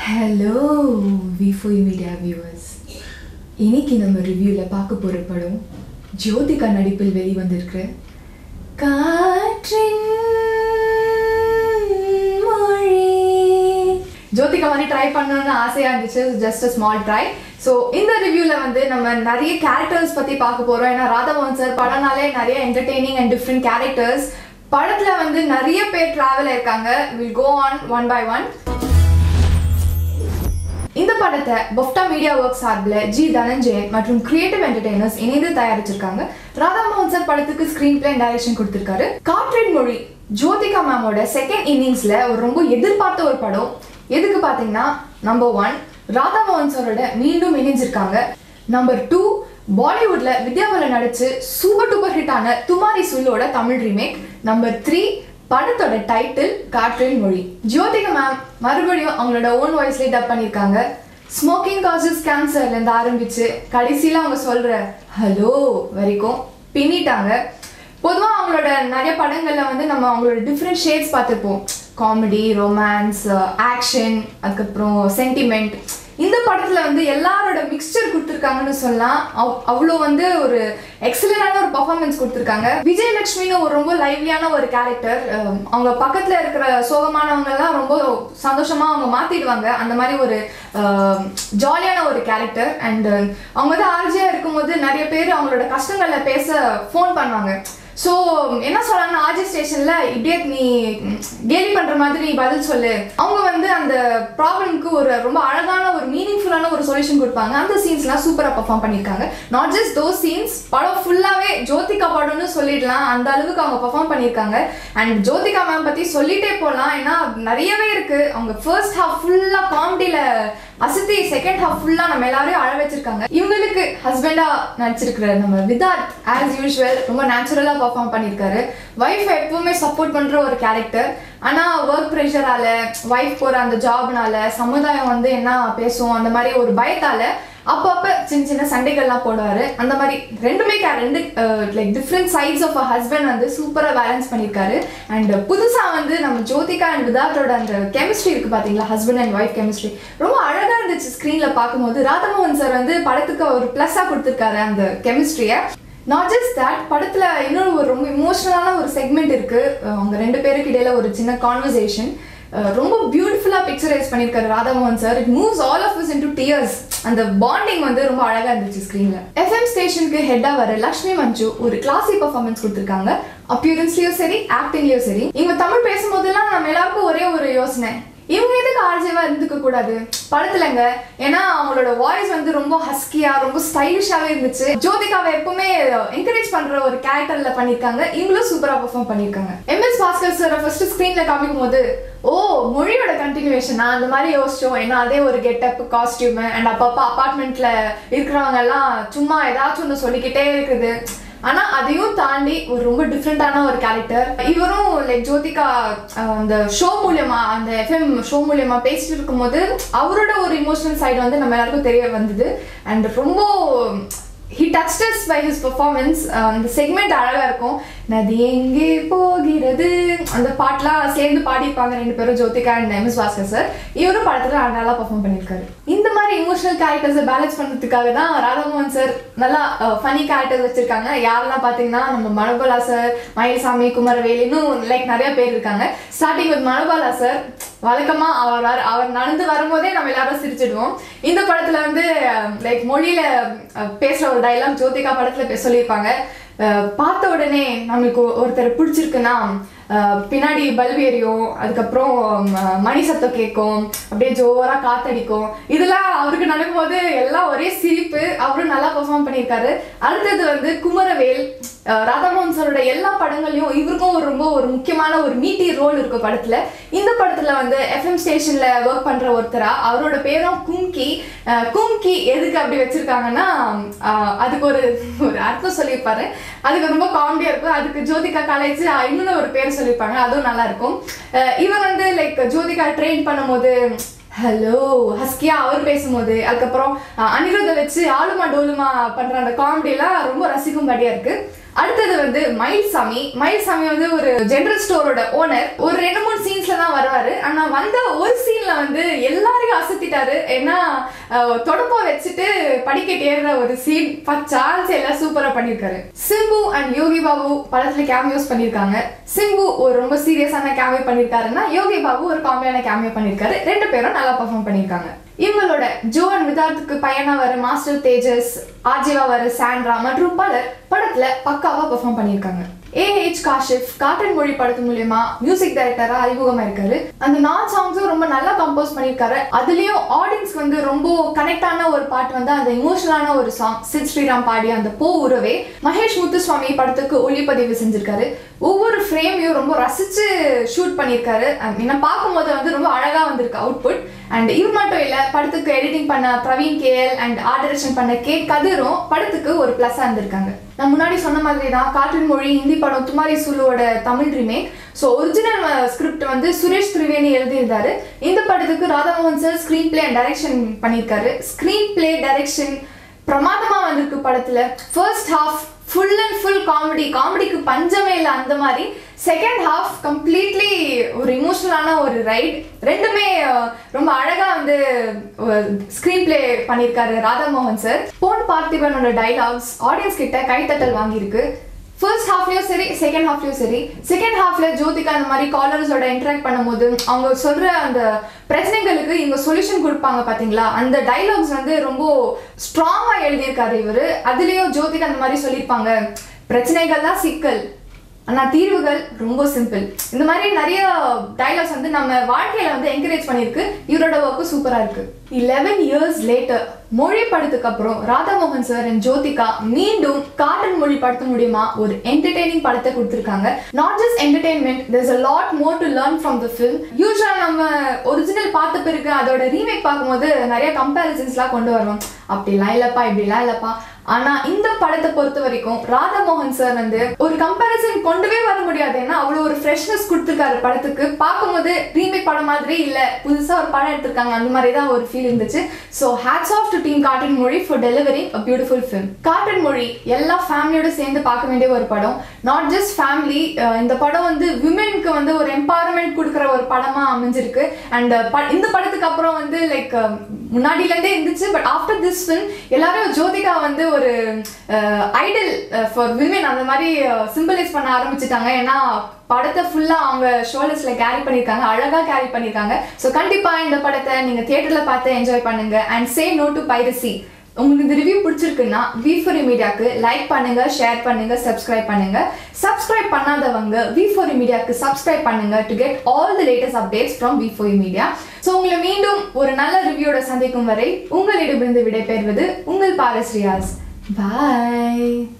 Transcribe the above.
hello V four media viewers இன்னைக்கு நம்ம ரிவ்யூவில் பார்க்க போகிற படம் ஜோதிகா நடிப்பில் வெளிவந்திருக்கிற காற்றின் மொழி ஜோதிகா மாதிரி ட்ரை பண்ணணும்னு ஆசையாக இருந்துச்சு just a small try so இந்த ரிவ்யூவில் வந்து நம்ம நிறைய கேரக்டர்ஸ் பற்றி பார்க்க போகிறோம் ஏன்னா ராதாமோகன் சார் படம்னாலே நிறைய என்டர்டெய்னிங் அண்ட் டிஃப்ரெண்ட் கேரக்டர்ஸ் படத்தில் வந்து நிறைய பேர் ட்ராவல் இருக்காங்க will go on one by one இந்த படத்தை பொஃப்டா மீடியா ஒர்க் சார்பில் ஜி தனஞ்சயன் மற்றும் கிரியேட்டிவ் என்டர்டைனர்ஸ் இணைந்து தயாரிச்சிருக்காங்க ராதா மோகன் சார் படத்துக்கு ஸ்கிரீன் பிளே டைரக்ஷன் கொடுத்திருக்காரு காற்றின் மொழி ஜோதிகா மேமோட செகண்ட் இன்னிங்ஸ்ல ஒரு ரொம்ப எதிர்பார்த்த ஒரு படம் எதுக்கு பாத்தீங்கன்னா நம்பர் ஒன் ராதா மோகன் சாரோட மீண்டும் இணைஞ்சிருக்காங்க நம்பர் டூ பாலிவுட்ல வித்யாபாலன் நடிச்சு சூப்பர் டூப்பர் ஹிட் ஆன துமாரி சுல்லோட தமிழ் ரீமேக் நம்பர் த்ரீ படத்தோட டைட்டில் காற்றின் மொழி ஜோதிகா மேம் மறுபடியும் அவங்களோட ஓன் வாய்ஸ்லேயே டப் பண்ணியிருக்காங்க ஸ்மோக்கிங் காசஸ் கேன்சர்லேருந்து ஆரம்பிச்சு கடைசியில் அவங்க சொல்கிற ஹலோ வரைக்கும் பின்னிட்டாங்க பொதுவாக அவங்களோட நிறைய படங்களில் வந்து நம்ம அவங்களோட டிஃப்ரெண்ட் ஷேட்ஸ் பார்த்துருப்போம் காமெடி ரொமான்ஸ் ஆக்ஷன் அதுக்கப்புறம் சென்டிமெண்ட் இந்த படத்தில் வந்து எல்லாரோட மிக்சர் கொடுத்துருக்காங்கன்னு சொல்லலாம் அவ்- அவ்வளோ வந்து ஒரு எக்ஸலண்டான ஒரு பர்ஃபார்மன்ஸ் கொடுத்துருக்காங்க விஜயலட்சுமின்னு ஒரு ரொம்ப லைவ்லியான ஒரு கேரக்டர் அவங்க பக்கத்தில் இருக்கிற சோகமானவங்கெல்லாம் ரொம்ப சந்தோஷமாக அவங்க மாற்றிடுவாங்க அந்த மாதிரி ஒரு ஜாலியான ஒரு கேரக்டர் அண்ட் அவங்க வந்து ஆர்ஜியாக இருக்கும்போது நிறைய பேர் அவங்களோட கஷ்டங்களை பேச ஃபோன் பண்ணுவாங்க ஸோ என்ன சொல்றாங்கன்னா ஆர்ஜி ஸ்டேஷன்ல இப்படியே நீ ம், கேலி பண்ற மாதிரி நீ பதில் சொல்லு அவங்க வந்து அந்த ப்ராப்ளம்க்கு ஒரு ரொம்ப அழகான ஒரு மீனிங்ஃபுல்லான ஒரு சொல்யூஷன் கொடுப்பாங்க அந்த சீன்ஸ்லாம் சூப்பராக பர்ஃபார்ம் பண்ணியிருக்காங்க நாட் ஜஸ்ட் தோ சீன்ஸ் படம் ஃபுல்லாகவே ஜோதிகா படம்னு சொல்லிடலாம் அந்த அளவுக்கு அவங்க பர்ஃபார்ம் பண்ணியிருக்காங்க அண்ட் ஜோதிகா மேம் பற்றி சொல்லிட்டே போகலாம் ஏன்னா நிறையவே இருக்கு அவங்க ஃபர்ஸ்ட் ஹாஃப் ஃபுல்லாக காமெடியில் அசத்தி செகண்ட் ஹாஃப் ஃபுல்லாக நம்ம எல்லாரையும் அழ வச்சிருக்காங்க இவங்களுக்கு ஹஸ்பண்டாக நடிச்சிருக்கிற நம்ம விதார்த் ஆஸ் யூஷுவல் ரொம்ப நேச்சுரலாக பர்ஃபார்ம் பண்ணியிருக்காரு ஒய்ஃப் எப்பவுமே சப்போர்ட் பண்ணுற ஒரு கேரக்டர் ஆனால் ஒர்க் ப்ரெஷரால ஒய்ஃப் போகிற அந்த ஜாப்னால சமுதாயம் வந்து என்ன பேசும் அந்த மாதிரி ஒரு பயத்தால அப்பப்போ சின்ன சின்ன சண்டைகள்லாம் போடுவார் அந்த மாதிரி ரெண்டுமே கே ரெண்டு like different sides of a husband வந்து சூப்பராக பேலன்ஸ் பண்ணியிருக்காரு அண்ட் புதுசாக வந்து நம்ம ஜோதிகா அண்ட் விதார்த்தோட அந்த கெமிஸ்ட்ரி இருக்குது பார்த்தீங்களா ஹஸ்பண்ட் அண்ட் ஒய்ஃப் கெமிஸ்ட்ரி ரொம்ப அழகாக இருந்துச்சு ஸ்க்ரீனில் பார்க்கும்போது ராதமோகன் சார் வந்து படத்துக்கு ஒரு ப்ளஸ்ஸாக கொடுத்துருக்காரு அந்த கெமிஸ்ட்ரியை நாட் ஜஸ்ட் தட் படத்தில் இன்னொரு ஒரு ரொம்ப இமோஷனலான ஒரு செக்மெண்ட் இருக்குது அவங்க ரெண்டு பேருக்கு இடையில ஒரு சின்ன கான்வர்சேஷன் ரொம்ப பியூட்டிஃபுல்லாக பிக்சரைஸ் பண்ணியிருக்காரு Radhamohan sir it moves all of us into tears அந்த பாண்டிங் வந்து ரொம்ப அழகாக இருந்துச்சு ஸ்க்ரீனில் எஃப்எம் ஸ்டேஷனுக்கு ஹெட்டாக வர லக்ஷ்மி மஞ்சு ஒரு கிளாசி பர்ஃபார்மன்ஸ் கொடுத்துருக்காங்க அப்பியரன்ஸ்லயும் சரி ஆக்டிங்லயும் சரி இவங்க தமிழ் பேசும்போதெல்லாம் நம்ம எல்லாருக்கும் ஒரே ஒரு யோசனை இவங்க எதுக்கு ஆர்ஜேவா இருந்துக்க கூடாது படத்துலங்க ஏன்னா அவங்களோட வாய்ஸ் வந்து ரொம்ப ஹஸ்கியா ரொம்ப ஸ்டைலிஷாவே இருந்துச்சு ஜோதிகாவை எப்பவுமே என்கரேஜ் பண்ற ஒரு கேரக்டர்ல பண்ணிருக்காங்க இவங்களும் சூப்பரா பெர்ஃபார்ம் பண்ணிருக்காங்க எம்எஸ் பாஸ்கர் சார் ஃபர்ஸ்ட் ஸ்கிரீன்ல காமிக்கும் போது ஓ மொழியோட கண்டினியூவேஷனா அந்த மாதிரி யோசிச்சோம் ஏன்னா அதே ஒரு கெட்டப் காஸ்டியூம் அண்ட் அப்பப்போ அபார்ட்மெண்ட்ல இருக்கிறவங்க எல்லாம் சும்மா ஏதாச்சும் ஒன்று சொல்லிக்கிட்டே இருக்குது ஆனா அதையும் தாண்டி ஒரு ரொம்ப டிஃப்ரெண்டான ஒரு கேரக்டர் இவரும் லைக் ஜோதிகா அஹ், அந்த ஷோ மூலியமா அந்த எஃப்எம் ஷோ மூலியமா பேசிட்டு இருக்கும்போது அவரோட ஒரு இமோஷனல் சைடு வந்து நம்ம எல்லாருக்கும் தெரிய வந்தது அண்ட் ரொம்ப he touches by his performance அந்த செக்மெண்ட் அழகா இருக்கும் நதி எங்கே போகிறது அந்த பாட்டெலாம் சேர்ந்து பாடியிருப்பாங்க ரெண்டு பேரும் Jyothika and MS Bhaskar sir இவரும் படத்துல நல்லா பெர்ஃபார்ம் பண்ணியிருக்காரு இந்த மாதிரி இமோஷனல் கேரக்டர்ஸை பேலன்ஸ் பண்ணுறதுக்காக தான் ராதாமோகன் சார் நல்லா ஃபனி கேரக்டர்ஸ் வச்சிருக்காங்க யாரெல்லாம் பார்த்தீங்கன்னா நம்ம மனோபாலா சார் மயில்சாமி குமரவேல் இன்னும் லைக் நிறைய பேர் இருக்காங்க ஸ்டார்டிங் வித் மனோபாலா சார் வழக்கமா அவர் வர- அவர் நடந்து வரும்போதே நம்ம எல்லாரும் சிரிச்சிடுவோம் இந்த படத்துல வந்து லைக் மொழியில அஹ், பேசுற ஒரு டைலாக் ஜோதிகா படத்துல பே- சொல்லியிருப்பாங்க அஹ், பார்த்த உடனே நம்மளுக்கு ஒருத்தர் பிடிச்சிருக்குன்னா அஹ், பின்னாடி பல்பு எரியும் அதுக்கப்புறம் ம- மணி சத்தம் கேட்கும் அப்படியே ஜோரா காத்தடிக்கும் இதெல்லாம் அவருக்கு நடக்கும்போது எல்லாம் ஒரே சிரிப்பு அவரும் நல்லா பெர்ஃபார்ம் பண்ணியிருக்காரு அடுத்தது வந்து குமரவேல் அஹ், ராதாமோகன் சாரோட எல்லா படங்களையும் இவருக்கும் ஒரு ரொம்ப ஒரு முக்கியமான ஒரு மீட்டி ரோல் இருக்கு படத்துல இந்த படத்துல வந்து எஃப்எம் ஸ்டேஷன்ல ஒர்க் பண்ற ஒருத்தரா அவரோட பேரும் கும்கி அஹ், கும்கி எதுக்கு அப்படி வச்சிருக்காங்கன்னா அஹ், அதுக்கு ஒரு ஒரு அர்த்தம் சொல்லியிருப்பாரு அதுக்கு ரொம்ப காமெடியா இருக்கும் அதுக்கு ஜோதிகா காலேஜ் இன்னொரு ஒரு பேர் சொல்லியிருப்பாங்க அதுவும் நல்லா இருக்கும் அஹ், இவர் வந்து லைக் ஜோதிகா ட்ரெயின் பண்ணும்போது ஹலோ ஹஸ்கியா அவர் பேசும்போது அதுக்கப்புறம் அஹ், அனிருத்தை வச்சு ஆளுமா டோலுமா பண்ற அந்த காமெடியெல்லாம் ரொம்ப ரசிக்கும்படியா இருக்கு அடுத்தது வந்து மயில்சாமி மயில்சாமி வந்து ஒரு ஜெனரல் ஸ்டோரோட ஓனர் ஒரு ரெண்டு மூணு சீன்ஸ்ல தான் வருவாரு ஆனா வந்த ஒரு சீன்ல வந்து எல்லாரையும் அசத்தி ஏத்திட்டாரு ஏன்னா அஹ், தொடப்பம் வச்சுட்டு படிக்கட்டு ஏறுற ஒரு சீன் சான்ஸ் எல்லாம் சூப்பரா பண்ணியிருக்காரு சிம்பு அண்ட் யோகி பாபு படத்துல கேமியோஸ் பண்ணியிருக்காங்க சிம்பு ஒரு ரொம்ப சீரியஸான கேமியோ பண்ணியிருக்காருன்னா யோகி பாபு ஒரு காமெடியான கேமியோ பண்ணியிருக்காரு ரெண்டு பேரும் நல்லா பர்ஃபார்ம் பண்ணியிருக்காங்க இவங்களோட ஜோன் விதார்த்துக்கு பையனா வர மாஸ்டர் தேஜஸ் ஆஜிவா வர சாண்ட்ரா மற்றும் பலர் படத்துல பக்காவா பெர்ஃபார்ம் பண்ணியிருக்காங்க ஏஹெச் காஷிப் காட்டன் மொழி படத்து மூலியமா மியூசிக் டைரக்டரா அறிமுகமா இருக்காரு அந்த நான் சாங்ஸும் ரொம்ப நல்லா கம்போஸ் பண்ணியிருக்காரு அதுலயும் ஆடியன்ஸ் வந்து ரொம்ப கனெக்டான ஒரு பாட்டு வந்து அந்த இமோஷனலான ஒரு சாங் சித் ஸ்ரீராம் பாடிய அந்த போ உறவே மகேஷ் முத்துசுவாமி படத்துக்கு ஒளிப்பதிவு செஞ்சிருக்காரு ஒவ்வொரு ஃப்ரேமையும் ரொம்ப ரசிச்சு ஷூட் பண்ணியிருக்காரு என்ன பார்க்கும்போது வந்து ரொம்ப அழகா வந்திருக்கு அவுட்புட் அண்ட் இது மட்டும் இல்ல படத்துக்கு எடிட்டிங் பண்ண Praveen KL and art direction பண்ண கே கதிரும் படத்துக்கு ஒரு பிளஸ்ஸா இருந்திருக்காங்க நான் முன்னாடி சொன்ன மாதிரி தான் காற்றின் மொழி ஹிந்தி படம் துமாரி சுலுவோட Tamil remake so original script வந்து சுரேஷ் திரிவேணி எழுதியிருந்தாரு இந்த படத்துக்கு Radhamohan sir screenplay and direction பண்ணியிருக்காரு ஸ்க்ரீன் பிளே டைரக்ஷன் பிரமாதமா வந்திருக்கு படத்துல first half full and full comedy காமெடிக்கு பஞ்சமே இல்லை அந்த மாதிரி செகண்ட் ஹாஃப் கம்ப்ளீட்லி ஒரு இமோஷனலான ஒரு ரைட் ரெண்டுமே அஹ், ரொம்ப அழகா வந்து ஸ்க்ரீன் பிளே பண்ணியிருக்காரு ராதாமோகன் சார் போன் பார்த்திபனோட டைலாக்ஸ் ஆடியன்ஸ் கிட்ட கைத்தட்டல் வாங்கியிருக்கு ஃபர்ஸ்ட் ஹாஃப்லயும் சரி செகண்ட் ஹாஃப்லயும் சரி செகண்ட் ஹாஃப்ல ஜோதிகா அந்த மாதிரி காலர்ஸோட இன்டராக்ட் பண்ணும்போது அவங்க சொல்ற அந்த பிரச்சனைகளுக்கு இவங்க சொல்யூஷன் கொடுப்பாங்க பாத்தீங்களா அந்த டைலாக்ஸ் வந்து ரொம்ப ஸ்ட்ராங்கா எழுதியிருக்காரு இவரு அதுலயும் ஜோதிகா அந்த மாதிரி சொல்லியிருப்பாங்க பிரச்சனைகள் தான் சிக்கல் ஆனா தீர்வுகள் ரொம்ப சிம்பிள் இந்த மாதிரி நிறைய டைலாக்ஸ் வந்து நம்ம வாழ்க்கையில வந்து என்கரேஜ் பண்ணியிருக்கு இவரோட ஒர்க்கு சூப்பரா இருக்கு லெவன் இயர்ஸ் லேட்டர் மொழி படத்துக்கு அப்புறம் ராதாமோகன் சார் அண்ட் ஜோதிகா மீண்டும் காட்டன் மொழி படத்து மூலியமா ஒரு என்டர்டெய்னிங் படத்தை கொடுத்துருக்காங்க not just entertainment there's a lot more to learn from the film யூஸ்வலா நம்ம ஒரிஜினல் பார்த்த பிறகு அதோட ரீமேக் பார்க்கும்போது நிறைய கம்பேரிசன்ஸ்லாம் கொண்டு வருவோம் அப்படிலாம் இல்லப்பா இப்படிலாம் இல்லப்பா ஆனா இந்த படத்தை பொறுத்த வரைக்கும் ராதாமோகன் சார் வந்து ஒரு கம்பேரிசன் கொண்டுவே வர முடியாது ஏன்னா அவ்வளவு ஒரு ஃப்ரெஷ்னஸ் கொடுத்துருக்காரு படத்துக்கு பார்க்கும்போது ரீமேக் படம் மாதிரி இல்ல புதுசா ஒரு படம் எடுத்திருக்காங்க அந்த மாதிரி தான் ஒரு ஃபீல் இருந்துச்சு so hats off to team Kaatrin Mozhi for delivering a beautiful film Kaatrin Mozhi எல்லா ஃபேமிலியோட சேர்ந்து பார்க்க வேண்டிய ஒரு படம் நாட் ஜஸ்ட் ஃபேமிலி இந்த படம் வந்து விமென்க்கு வந்து ஒரு எம்பவர்மெண்ட் கொடுக்குற ஒரு படமா அமைஞ்சிருக்கு அண்ட் இந்த படத்துக்கு அப்புறம் வந்து லைக் முன்னாடில இருந்தே இருந்துச்சு பட் ஆஃப்டர் திஸ் ஃபிலிம் எல்லாரும் ஜோதிகா வந்து ஒரு ஐடல் ஃபார் விமென் அந்த மாதிரி சிம்பிளைஸ் பண்ண ஆரம்பிச்சிட்டாங்க ஏன்னா படத்தை ஃபுல்லாக அவங்க ஷோல்டர்ஸில் கேரி பண்ணியிருக்காங்க அழகாக கேரி பண்ணியிருக்காங்க ஸோ கண்டிப்பாக இந்த படத்தை நீங்கள் தியேட்டரில் பார்த்து என்ஜாய் பண்ணுங்க and say no to piracy உங்களுக்கு இந்த ரிவ்யூ பிடிச்சிருக்குன்னா வி ஃபோர் மீடியாக்கு லைக் பண்ணுங்க ஷேர் பண்ணுங்க சப்ஸ்கிரைப் பண்ணுங்க சப்ஸ்கிரைப் பண்ணாதவங்க வி ஃபோர் மீடியாக்கு சப்ஸ்கிரைப் பண்ணுங்க to get all the latest updates from V four media so உங்களை மீண்டும் ஒரு நல்ல ரிவ்யூவோட சந்திக்கும் வரை உங்களிடமிருந்து விடைபெறுவது உங்கள் பாரஸ் ரியாஸ் பாய்